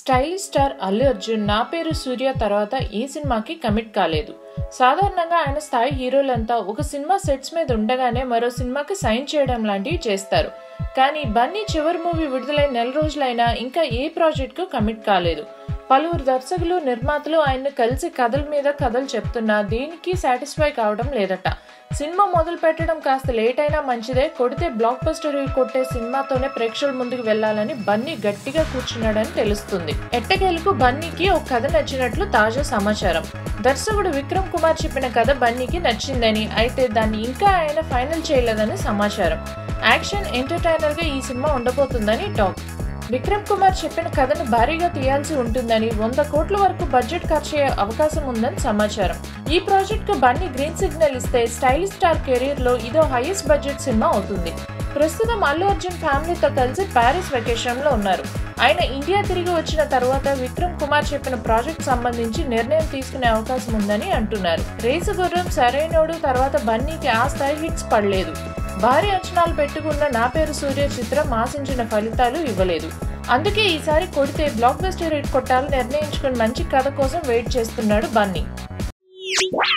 stylish star Allu Arjun నా పేరు సూర్య తర్వాత ఈ సినిమాకి కమిట్ కాలేదు సాధారణంగా ఆయన స్థాయి హీరోలంతా ఒక సినిమా సెట్స్ మీద ఉండగానే మరో సినిమాకి సైన్ చేయడం లాంటివి చేస్తారు కానీ బన్నీ చివరి మూవీ విడుదలై నెల రోజులైనా ఇంకా ఏ ప్రాజెక్ట్కు కమిట్ కాలేదు పలువురు దర్శకులు నిర్మాతలు ఆయన్ని కలిసి కథల మీద కథలు చెప్తున్నా దీనికి సాటిస్ఫై కావడం లేదట సినిమా మొదలు పెట్టడం కాస్త లేట్ అయినా మంచిదే కొడితే బ్లాక్ బస్టర్ హిట్ కొట్టే సినిమాతోనే ప్రేక్షకుల ముందుకు వెళ్లాలని బన్నీ గట్టిగా కూర్చున్నాడని తెలుస్తుంది ఎట్టకేలకు బన్నీకి ఒక కథ నచ్చినట్లు తాజా సమాచారం దర్శకుడు విక్రమ్ కుమార్ చెప్పిన కథ బన్నీకి నచ్చిందని అయితే దాన్ని ఇంకా ఆయన ఫైనల్ చేయలేదని సమాచారం యాక్షన్ ఎంటర్టైనర్ గా ఈ సినిమా ఉండబోతుందని టాక్ విక్రమ్ కుమార్ చెప్పిన కథను భారీగా తీయాల్సి ఉంటుందని వంద కోట్ల వరకు బడ్జెట్ ఖర్చు అయ్యే అవకాశం ఉందని సమాచారం ఈ ప్రాజెక్ట్ కు బన్నీ గ్రీన్ సిగ్నల్ ఇస్తే స్టైలిష్ స్టార్ కెరీర్ లో ఇదో హైయెస్ట్ బడ్జెట్ సినిమా అవుతుంది ప్రస్తుతం అల్లు అర్జున్ ఫ్యామిలీతో కలిసి ప్యారిస్ వెకేషన్ లో ఉన్నారు ఆయన ఇండియా తిరిగి వచ్చిన తర్వాత విక్రమ్ కుమార్ చెప్పిన ప్రాజెక్ట్ సంబంధించి నిర్ణయం తీసుకునే అవకాశం ఉందని అంటున్నారు రేసు గుర్రం సరైనోడు తర్వాత బన్నీకి ఆ స్థాయి హిట్స్ పడలేదు భారీ అంచనాలు పెట్టుకున్న నా పేరు సూర్య చిత్రం ఆశించిన ఫలితాలు ఇవ్వలేదు అందుకే ఈసారి కొడితే బ్లాక్ బస్టర్ హిట్ కొట్టాలని నిర్ణయించుకుని మంచి కథ కోసం వెయిట్ చేస్తున్నాడు బన్నీ